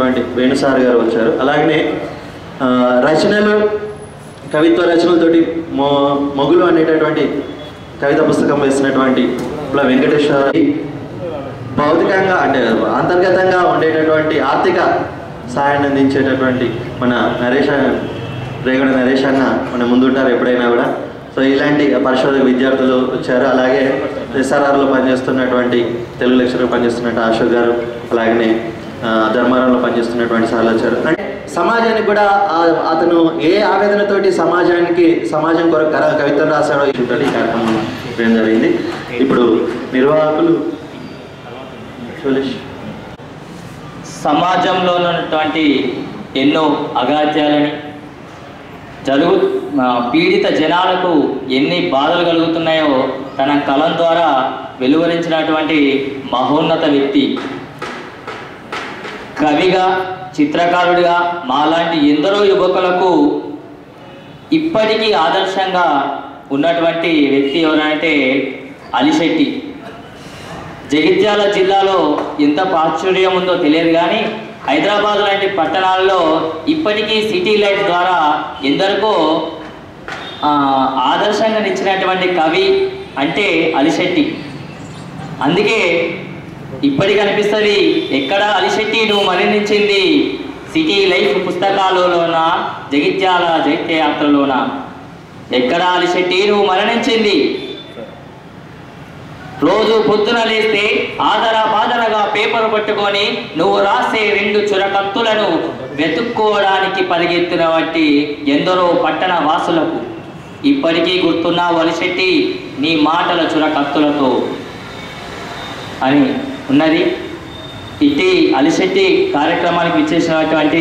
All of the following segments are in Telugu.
చేసినటువంటి వేణుసార్ గారు వచ్చారు అలాగనే ఆ, రచనలు కవిత్వ రచనలతోటి మొ మొగులు అనేటటువంటి కవిత పుస్తకం వేసినటువంటి ఇప్పుడు వెంకటేశ్వర భౌతికంగా అంటే అంతర్గతంగా ఉండేటటువంటి ఆర్థిక సహాయాన్ని అందించేటటువంటి మన నరేష్ రేగడ నరేష్ అన్న మన ముందుంటారు ఎప్పుడైనా కూడా సో ఇలాంటి పరిశోధక విద్యార్థులు వచ్చారు అలాగే ఎస్ఆర్ఆర్లో పనిచేస్తున్నటువంటి తెలుగు లెక్చరర్ పనిచేస్తున్నట్టు అశోక్ గారు అలాగనే ఆ, ధర్మారంలో పనిచేస్తున్నటువంటి సార్లు వచ్చారు అంటే సమాజానికి కూడా ఆ- అతను ఏ ఆవేదనతోటి సమాజానికి సమాజం కొరకు కర కవితలు రాశాడో ఇటువంటి ఈ కార్యక్రమం చేయడం జరిగింది ఇప్పుడు నిర్వాహకులు సులేష్ సమాజంలో ఉన్నటువంటి ఎన్నో అగాధ్యాలని జరుగు ఆ, పీడిత జనాలకు ఎన్ని బాధలు కలుగుతున్నాయో తన కలం ద్వారా వెలువరించినటువంటి మహోన్నత వ్యక్తి కవిగా చిత్రకారుడిగా మాలాంటి ఎందరో యువకులకు ఇప్పటికీ ఆదర్శంగా ఉన్నటువంటి వ్యక్తి ఎవరంటే అలిశెట్టి జగిత్యాల జిల్లాలో ఎంత ప్రాచుర్యం ఉందో తెలియదు కానీ హైదరాబాద్ లాంటి పట్టణాల్లో ఇప్పటికీ సిటీ లైఫ్ ద్వారా ఎందరికో ఆ, ఆదర్శంగా నిచ్చినటువంటి కవి అంటే అలిశెట్టి అందుకే ఇప్పటికి అనిపిస్తుంది ఎక్కడ అలిశెట్టి నువ్వు మరణించింది సిటీ లైఫ్ పుస్తకాలలోన జగిత్యాల జైత్య యాత్రలోన ఎక్కడ అలిశెట్టి నువ్వు మరణించింది రోజు పొద్దున లేస్తే ఆదర బాదరగా పేపర్ పట్టుకొని నువ్వు రాసే రెండు చురకత్తులను వెతుక్కోవడానికి పరిగెత్తిన బట్టి ఎందరో పట్టణ వాసులకు ఇప్పటికీ గుర్తున్నా వలిశెట్టి నీ మాటల చురకత్తులతో అని ఉన్నది ఇట్టి అలిశెట్టి కార్యక్రమానికి ఇచ్చేసినటువంటి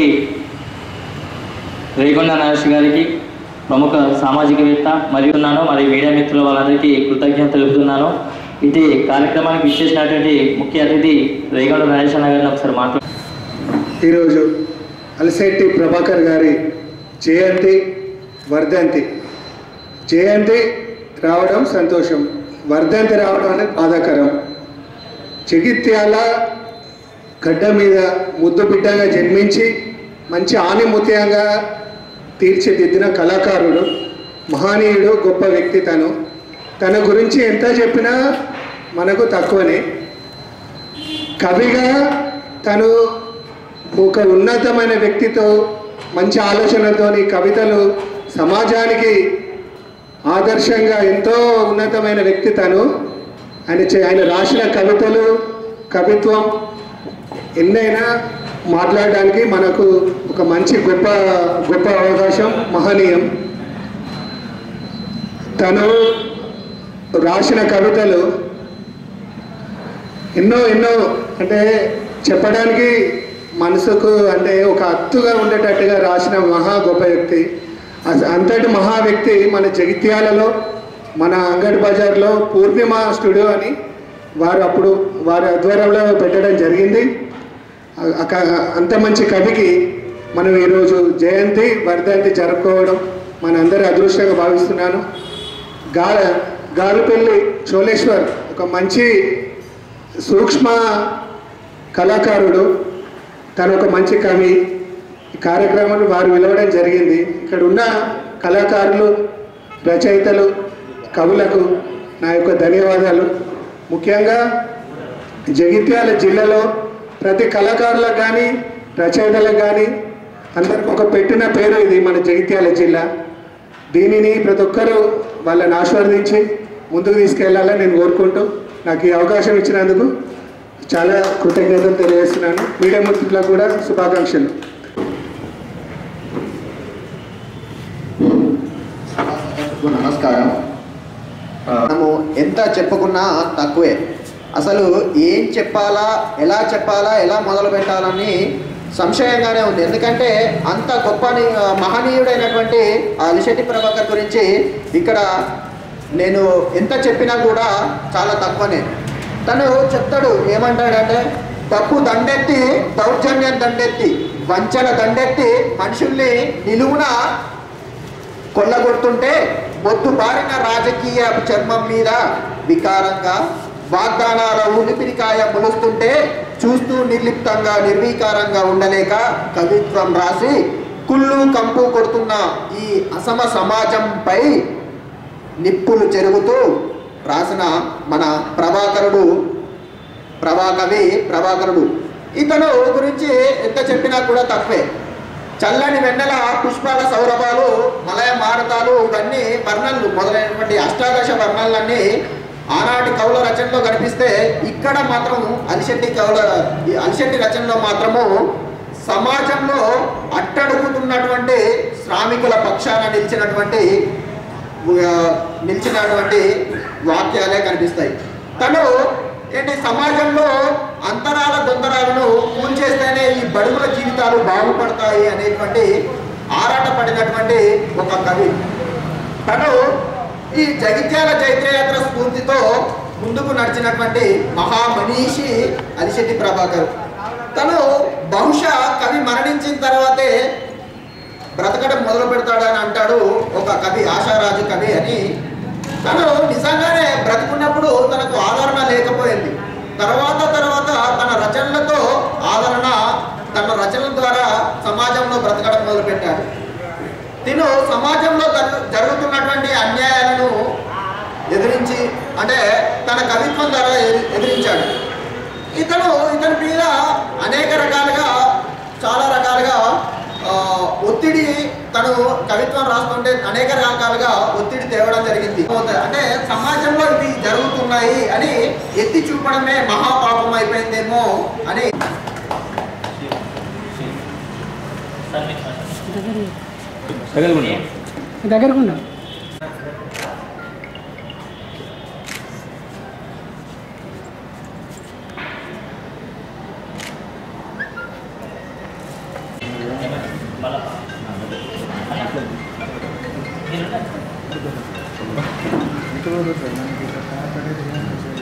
రేగొండ నరేష్ గారికి ప్రముఖ సామాజికవేత్త మరియు ఉన్నాను మరి మీడియా మిత్రుల వాళ్ళందరికీ కృతజ్ఞత తెలుపుతున్నాను ఇది కార్యక్రమానికి విచ్చేసినటువంటి ముఖ్య అతిథి రేగొండ నరేష్ అన్న గారిని ఒకసారి మాట్లాడు ఈరోజు అలశెట్టి ప్రభాకర్ గారి జయంతి వర్ధంతి జయంతి రావడం సంతోషం వర్ధంతి రావడం అనేది బాధాకరం జగిత్యాల గడ్డ మీద ముద్దు బిడ్డగా జన్మించి మంచి ఆనిముత్యంగా తీర్చిదిద్దిన కళాకారుడు మహనీయుడు గొప్ప వ్యక్తి తను తన గురించి ఎంత చెప్పినా మనకు తక్కువనే కవిగా తను ఒక ఉన్నతమైన వ్యక్తితో మంచి ఆలోచనలతోని కవితలు సమాజానికి ఆదర్శంగా ఎంతో ఉన్నతమైన వ్యక్తి తను ఆయన చే- ఆయన రాసిన కవితలు కవిత్వం ఎన్నైనా మాట్లాడడానికి మనకు ఒక మంచి గొప్ప గొప్ప అవకాశం మహనీయం తను రాసిన కవితలు ఎన్నో ఎన్నో అంటే చెప్పడానికి మనసుకు అంటే ఒక అత్తుగా ఉండేటట్టుగా రాసిన మహా గొప్ప వ్యక్తి అస- అంతటి మహా వ్యక్తి మన జగిత్యాలలో మన అంగడి బజార్లో పూర్ణిమ స్టూడియో అని వారు అప్పుడు వారి ఆధ్వర్యంలో పెట్టడం జరిగింది అ- అక- అంత మంచి కవికి మనం ఈరోజు జయంతి వర్ధంతి జరుపుకోవడం మనందరి అదృష్టంగా భావిస్తున్నాను గా గాలిపల్లి చోళేశ్వర్ ఒక మంచి సూక్ష్మ కళాకారుడు తను ఒక మంచి కవి ఈ కార్యక్రమాన్ని వారు పిలవడం జరిగింది ఇక్కడ ఉన్న కళాకారులు రచయితలు కవులకు నా యొక్క ధన్యవాదాలు ముఖ్యంగా జగిత్యాల జిల్లాలో ప్రతి కళాకారులకు కానీ రచయితలకు కానీ అందరికి ఒక పెట్టిన పేరు ఇది మన జగిత్యాల జిల్లా దీనిని ప్రతి ఒక్కరూ వాళ్ళని ఆస్వాదించి ముందుకు తీసుకెళ్లాలని నేను కోరుకుంటూ నాకు ఈ అవకాశం ఇచ్చినందుకు చాలా కృతజ్ఞతలు తెలియజేస్తున్నాను మీడియా మిత్రులకు కూడా శుభాకాంక్షలు సభకు నమస్కారం మనము ఎంత చెప్పుకున్నా తక్కువే అసలు ఏం చెప్పాలా ఎలా చెప్పాలా ఎలా మొదలు పెట్టాలని సంశయంగానే ఉంది ఎందుకంటే అంత గొప్ప ని- మహనీయుడైనటువంటి ఆ అలిశెట్టి ప్రభాకర్ గురించి ఇక్కడ నేను ఎంత చెప్పినా కూడా చాలా తక్కువనే తను చెప్తాడు ఏమంటాడంటే తప్పు దండెత్తి దౌర్జన్యం దండెత్తి వంచన దండెత్తి మనుషుల్ని నిలువున కొల్లగొడుతుంటే మొద్దు బారిన రాజకీయ చర్మం మీద వికారంగా వాగ్దానాల ఊలిపిరికాయ ములుస్తుంటే చూస్తూ నిర్లిప్తంగా నిర్వీకారంగా ఉండలేక కవిత్వం రాసి కుళ్ళు కంపు కొడుతున్న ఈ అసమ సమాజంపై నిప్పులు చెరుగుతూ రాసిన మన ప్రభాకరుడు ప్రభాకవి ప్రభాకరుడు ఇతను గురించి ఎంత చెప్పినా కూడా తక్కువే చల్లని వెన్నెల పుష్పాల సౌరభాలు మలయ మారతాలు ఇవన్నీ వర్ణనలు మొదలైనటువంటి అష్టాదశ వర్ణనలన్నీ ఆనాటి కవుల రచనలో కనిపిస్తే ఇక్కడ మాత్రం అలిశెట్టి కవుల ఈ అలిశెట్టి రచనలో మాత్రము సమాజంలో అట్టడుగుతున్నటువంటి శ్రామికుల పక్షాన నిలిచినటువంటి ఆ, నిలిచినటువంటి వాక్యాలే కనిపిస్తాయి తను ఏంటి సమాజంలో అంతరాల దొంతరాలను కూల్చేస్తేనే ఈ బడుగుల జీవితాలు బాగుపడతాయి అనేటువంటి ఆరాట పడినటువంటి ఒక కవి తను ఈ జగిత్యాల చైత్రయాత్ర స్ఫూర్తితో ముందుకు నడిచినటువంటి మహామనీషి అలిశెట్టి ప్రభాకర్ తను బహుశా కవి మరణించిన తర్వాతే బ్రతకడం మొదలు పెడతాడని అంటాడు ఒక కవి ఆశారాజు కవి అని తను నిజంగానే బ్రతుకున్నప్పుడు తనకు ఆదరణ లేకపోయింది తర్వాత తర్వాత తన రచనలతో ఆదరణ తన రచనల ద్వారా సమాజంలో బ్రతకడం మొదలుపెట్టాడు తిను సమాజంలో జరు- జరుగుతున్నటువంటి అన్యాయాలను ఎదిరించి అంటే తన కవిత్వం ద్వారా ఎ- ఎదిరించాడు ఇతను ఇతని మీద అనేక రకాలుగా చాలా రకాలుగా ఆ, ఒత్తిడి తను కవిత్వం రాస్తుంటే అనేక రకాలుగా ఒత్తిడి తేవడం జరిగింది అంటే సమాజంలో ఇవి జరుగుతున్నాయి అని ఎత్తి చూపడమే మహాపాపం అయిపోయిందేమో అని దగ్గరకుండా మళ్ళా